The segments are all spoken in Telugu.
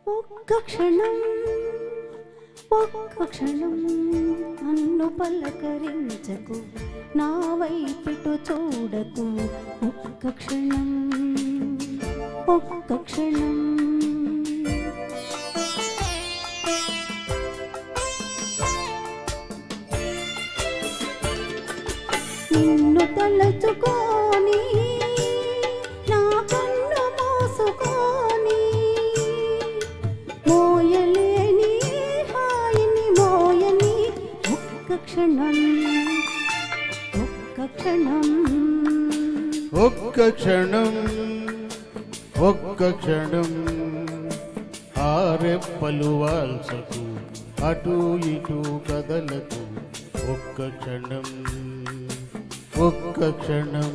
ఒక్క క్షణం ఒక్క క్షణం నన్ను పలకరించకు నా వైపిటు చూడకు ఒక్క క్షణం ఒక్క క్షణం నిన్ను తలచుకొని నా కన్ను మోసుకొని మోయలేని హాయిని మోయని ఒక్క క్షణం ఒక్క క్షణం ఒక్క క్షణం ఒక్క క్షణం ఆరెప్పలు వాల్సకు అటు ఇటు కదలకు ఒక్క క్షణం ఒక్క క్షణం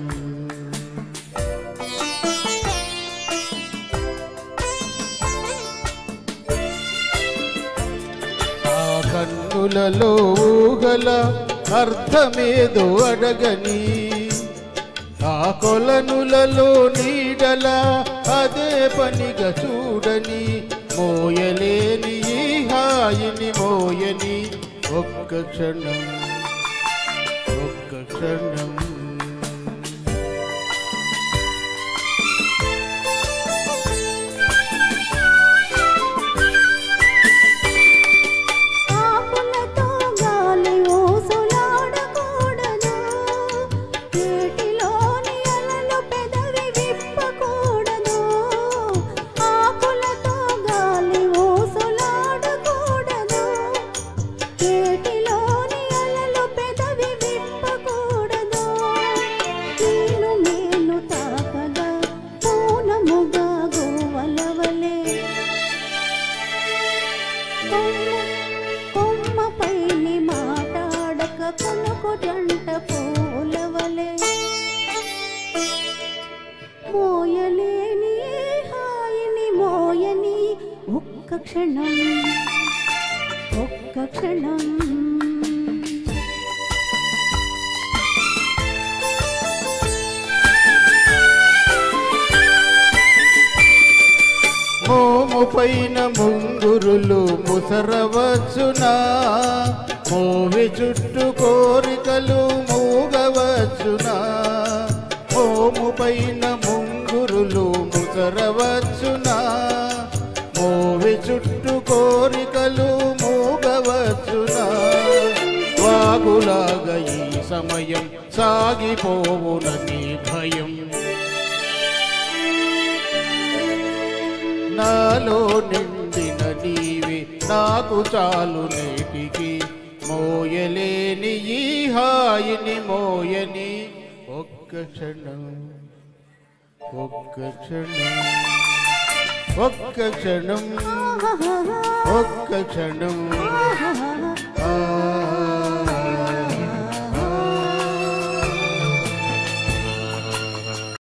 ఆ కన్నులలో ఊగల అర్థమేదో అడగని ఆ కొలనులలో నీడల అదే పనిగా చూడని మోయలేని ఈ హాయిని మోయని ఒక్క క్షణం ఒక్క క్షణం ఆకులతో గాలి ఊసులాడకూడదు ఏటిలోని అలలు పెదవి విప్పకూడదు ఆకులతో గాలి ఊసులాడకూడదు ఏటిలోని అలలు పెదవి విప్పకూడదు నేను మేలు తాకగా పూనముగా గోవలవలే కొమ్మపైని మాటాడక కొనుకు జంట పూలవలే మోయలేని హాయిని మోయని ఒక్క క్షణం ఒక్క క్షణం మోము పైన ముంగురులు ముసరవచ్చునా మోవి చుట్టూ కోరికలు మూగవచ్చునా మోము పైన ముంగురులు ముసరవచ్చునా మోవి చుట్టూ కోరికలు మూగవచ్చునా వాగులాగా ఈ సమయం సాగిపోవునని భయం నాలో నిండిన నీవే నాకు చాలు నేటికి మోయలేని ఈ హాయిని మోయని ఒక్క క్షణం ఒక్క క్షణం ఒక్క క్షణం ఒక్క క్షణం ఆహా